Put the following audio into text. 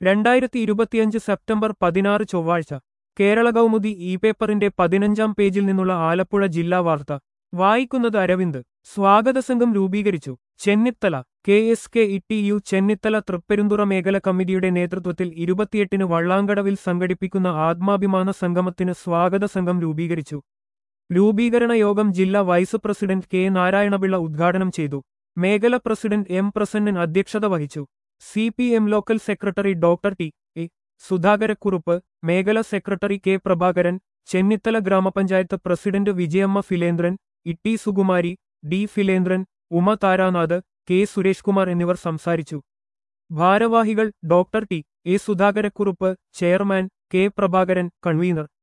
രണ്ടായിരത്തി ഇരുപത്തിയഞ്ച് സെപ്റ്റംബർ പതിനാറ് ചൊവ്വാഴ്ച കേരള കൗമുദി ഇ പേപ്പറിന്റെ പതിനഞ്ചാം പേജിൽ നിന്നുള്ള ആലപ്പുഴ ജില്ലാ വാർത്ത വായിക്കുന്നത് അരവിന്ദ് സ്വാഗതസംഘം രൂപീകരിച്ചു Chennithala K S K E T U Chennithala Thripperumthura മേഖല കമ്മിറ്റിയുടെ നേതൃത്വത്തിൽ ഇരുപത്തിയെട്ടിന് വള്ളാങ്കടവിൽ സംഘടിപ്പിക്കുന്ന ആത്മാഭിമാന സംഗമത്തിന് സ്വാഗത സംഘം രൂപീകരിച്ചു രൂപീകരണ യോഗം ജില്ലാ വൈസ് പ്രസിഡന്റ് കെ നാരായണപിള്ള ഉദ്ഘാടനം ചെയ്തു മേഖല പ്രസിഡന്റ് എം പ്രസന്നൻ അധ്യക്ഷത വഹിച്ചു C P M local secretary doctor T A Sudhakarakurup മേഖല secretary K Prabhakaran Chennithala grama panchayat president Vijayamma Philendran Itty Sukumari D Philendran Uma Taranath K Suresh Kumar എന്നിവർ സംസാരിച്ചു ഭാരവാഹികൾ doctor T A Sudhakarakurup chairman K Prabhakaran convener